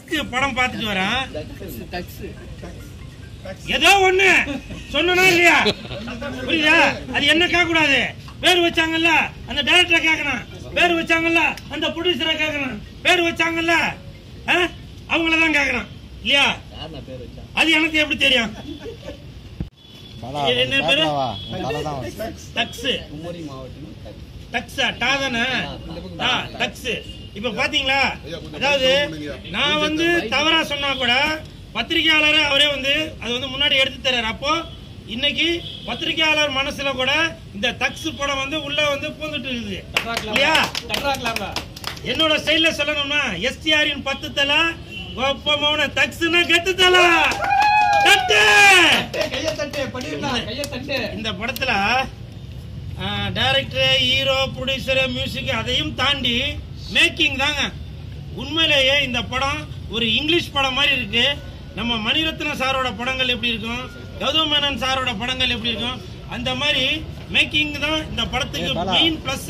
டக்கு படம் பார்த்துட்டு வரேன் ஏதோ ஒண்ணு சொன்னா இல்லையா புரியுதா அது என்ன கேட்க கூடாது பேர் வச்சாங்கல்ல அந்த டைரக்டரை கேட்கணும் பேர் வச்சாங்கல்ல அந்த ப்ரொடியூசரை கேட்கணும் பேர் வச்சாங்கல்ல ஆ? அவங்கள தான் கேட்கணும் இல்லையா அது எனக்கு எப்படி தெரியும் இது என்ன பேரு டக்ஸ் டக்ஸா டா தானே டா டக்ஸ் இப்ப பாத்தீங்களா அதாவது நான் வந்து தவறா சொன்னா கூட பத்திரிகையாளர் அவரே வந்து அது வந்து முன்னாடி எடுத்து தர்றாரு அப்போ இன்னைக்கு பத்திரிகையாளர் மனசுல கூட இந்த தக்ஸ் படம் வந்து உள்ள வந்து பூந்துட்டு இருக்குது இல்லையா என்னோட ஸ்டைல்ல சொல்லணும்னா எஸ்டிஆரின் பத்து தலை ஒப்பமான தக்ஸ்னா கெத்து தலை தட்டு இந்த படத்துல டைரக்டர் ஹீரோ ப்ரொடியூசர் மியூசிக் அதையும் தாண்டி மேக்கிங் தாங்க உண்மையிலேயே இந்த படம் ஒரு இங்கிலீஷ் படம் மாதிரி இருக்கு நம்ம மணிரத்ன சாரோட படங்கள் எப்படி இருக்கும் கௌதம் மேனன் சாரோட படங்கள் எப்படி இருக்கும் அந்த மாதிரி மேக்கிங் தான் இந்த படத்துக்கு மெயின் பிளஸ்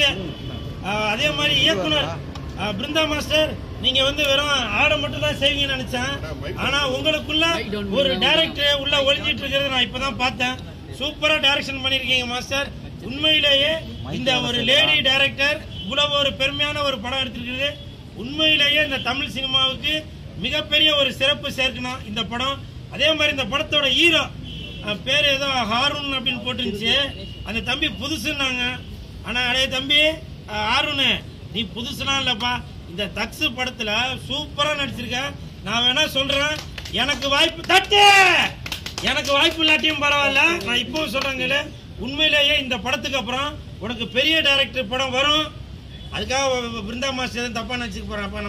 அதே மாதிரி இயக்குனர் அஹ், பிருந்தா மாஸ்டர் நீங்க வந்து வெறும் ஆட மட்டும் தான் செய்வீங்கன்னு நினைச்சேன் ஆனா உங்களுக்குள்ள ஒரு டைரக்டர் உள்ள ஒளிஞ்சிட்டு இருக்கிறத நான் இப்பதான் பார்த்தேன் சூப்பரா டைரக்ஷன் பண்ணிருக்கீங்க மாஸ்டர் உண்மையிலேயே இந்த ஒரு லேடி டைரக்டர் இவ்வளவு ஒரு பெருமையான ஒரு படம் எடுத்திருக்கிறது உண்மையிலேயே இந்த தமிழ் சினிமாவுக்கு மிகப்பெரிய ஒரு சிறப்பு சேர்க்கணும் இந்த படம் அதே மாதிரி இந்த படத்தோட ஹீரோ பேர் ஏதோ ஹாரூன் அப்படின்னு போட்டுருந்துச்சு அந்த தம்பி புதுசுன்னாங்க ஆனா அடே தம்பி அஹ், ஹாரூனு நீ புதுசுலாம் இல்லப்பா இந்த தக்ஸு படத்துல சூப்பரா நடிச்சிருக்க நான் வேணா சொல்றேன் எனக்கு வாய்ப்பு தட்டு எனக்கு வாய்ப்பு இல்லாட்டியும் பரவாயில்ல நான் இப்பவும் சொல்றேங்கல்ல உண்மையிலேயே இந்த படத்துக்கு அப்புறம் உனக்கு பெரிய டைரக்டர் படம் வரும் அதுக்காக வ- வ- பிருந்தா மாஸ்டர் எதுவும் தப்பா நினச்சிக்க போறேன் அப்ப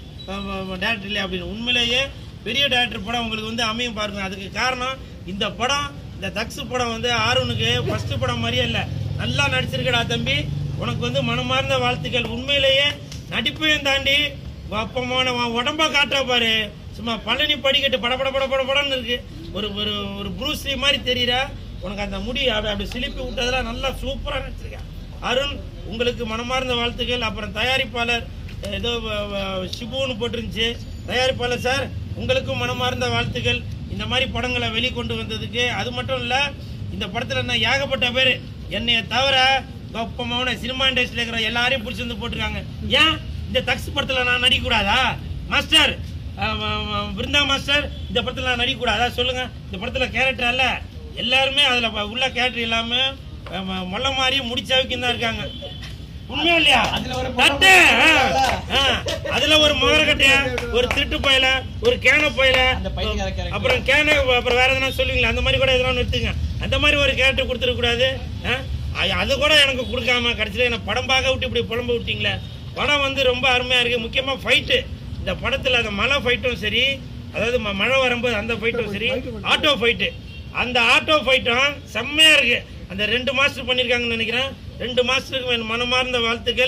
நம்ம டேரக்டர் இல்லையா அப்படின்னு உண்மையிலேயே பெரிய டேரக்டர் படம் உங்களுக்கு வந்து அமையும் பாருங்க அதுக்கு காரணம் இந்த படம் இந்த தக்ஸு படம் வந்து ஆர்வனுக்கு ஃபர்ஸ்ட் படம் மாதிரியே இல்லை நல்லா நடிச்சிருக்கடா தம்பி உனக்கு வந்து மனமார்ந்த வாழ்த்துக்கள் உண்மையிலேயே நடிப்பையும் தாண்டி அப்பமான உடம்ப காட்டுற பாரு சும்மா பழனி படிக்கட்டு படபட பட பட படன்னு இருக்கு ஒரு ஒரு ஒரு ப்ரூஸ்லி மாதிரி தெரியுற உனக்கு அந்த முடி அப்படி அப்படி சிலிப்பி விட்டதெல்லாம் நல்லா சூப்பரா நடிச்சிருக்க அருண் உங்களுக்கு மனமார்ந்த வாழ்த்துக்கள் அப்புறம் தயாரிப்பாளர் ஏதோ வ- வ- சிபுன்னு போட்டிருந்துச்சு தயாரிப்பாளர் சார் உங்களுக்கும் மனமார்ந்த வாழ்த்துக்கள் இந்த மாதிரி படங்களை வெளிக்கொண்டு வந்ததுக்கு அது மட்டும் இல்ல இந்த படத்துல நான் ஏகப்பட்ட பேர் என்னைய தவிர கப்பமான சினிமா இண்டஸ்ட்ரியில் இருக்கிற எல்லாரையும் பிடிச்சி வந்து போட்டிருக்காங்க ஏன் இந்த தக்ஸ் படத்துல நான் நடிக்க கூடாதா மாஸ்டர் அஹ், வ- வ- பிருந்தா மாஸ்டர் இந்த படத்துல நான் நடிக்க கூடாதா சொல்லுங்க இந்த படத்துல கேரக்டர் அல்ல எல்லாருமே அதுல ப- உள்ள கேரக்டர் இல்லாம அஹ், ம- மொல்ல மாதிரி முடிச்சாவுக்கு தான் இருக்காங்க உண்மையா இல்லையா தட்டு ஆ, ஆ. அதுல ஒரு முகரக்கட்டைய ஒரு திருட்டு பயல ஒரு கேன பயல அப்புறம் கேன அப்புறம் வேற எதனா சொல்லுவீங்களா அந்த மாதிரி கூட எதனா நிறுத்துங்க அந்த மாதிரி ஒரு கேரக்டர் கொடுத்துட கூடாது ஆ? அ- அது கூட எனக்கு கொடுக்காம கடைசியில என்ன படம் பார்க்க விட்டு இப்படி புலம்ப விட்டீங்களே படம் வந்து ரொம்ப அருமையா இருக்கு முக்கியமா ஃபைட்டு இந்த படத்துல அந்த மலை ஃபைட்டும் சரி அதாவது ம- மழை வரும்போது அந்த ஃபைட்டும் சரி ஆட்டோ ஃபைட்டு அந்த ஆட்டோ ஃபைட்டும் செம்மையா இருக்கு அந்த ரெண்டு மாஸ்டர் பண்ணிருக்காங்கன்னு நினைக்கிறேன் ரெண்டு மாஸ்டருக்கு என் மனமார்ந்த வாழ்த்துக்கள்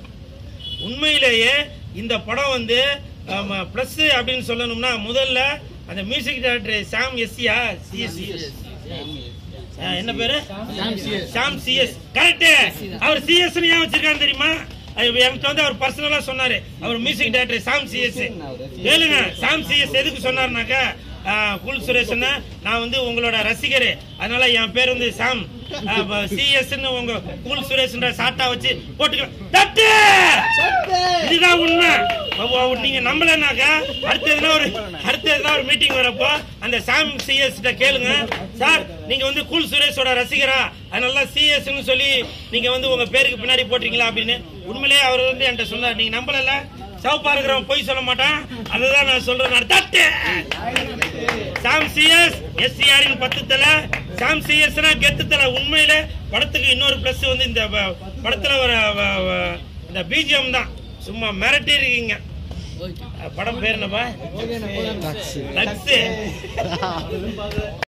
உண்மையிலேயே இந்த படம் வந்து ப்ளஸ் அப்படின்னு சொல்லணும்னா முதல்ல அந்த மியூசிக் டைரக்டர் சாம் எஸ்சியா சிஎஸ்சி என்ன பேரு சாம் சிஎஸ் கரெக்ட் அவர் சிஎஸ் ஏன் வச்சிருக்கான்னு தெரியுமா அது என்கிட்ட வந்து அவர் பர்சனலா சொன்னாரு அவர் மியூசிக் டைரக்டர் சாம் சிஎஸ் கேளுங்க சாம் சிஎஸ் எதுக்கு சொன்னாருனாக்கா குல் சுரேஷ் அண்ணா, நான் வந்து உங்களோட ரசிகர் அதனால என் பேர் வந்து சாம் சிஎஸ் உங்க குல் சுரேஷ் சாட்டா வச்சு போட்டுக்கலாம் தட்டு! இதுதான் உண்மை அவ- அவ- நீங்க நம்பலனாக்கா அடுத்ததுல ஒரு அடுத்ததுல ஒரு மீட்டிங் வரப்போ அந்த சாம் சிஎஸ் கிட்ட கேளுங்க சார் நீங்க வந்து கூல் சுரேஷோட ரசிகரா அதனால சிஎஸ் சொல்லி நீங்க வந்து உங்க பேருக்கு பின்னாடி போட்டீங்களா அப்படின்னு உண்மையிலேயே அவர் வந்து என்கிட்ட சொன்னார் நீங்க நம்பலல சவப்பா இருக்கிறவன் பொய் சொல்ல மாட்டான் அதுதான் நான் சொல்றேன் நான் தட்டு சாம் சிஎஸ் எஸ்சிஆரின் பத்து தலை சாம் சிஎஸ்னா கெத்து தலை உண்மையில படத்துக்கு இன்னொரு பிளஸ் வந்து இந்த ப- படத்துல ஒரு வ- வ- இந்த பிஜிஎம் தான் சும்மா மிரட்டி இருக்கீங்க படம் பேர் என்னப்பா லக்ஸ்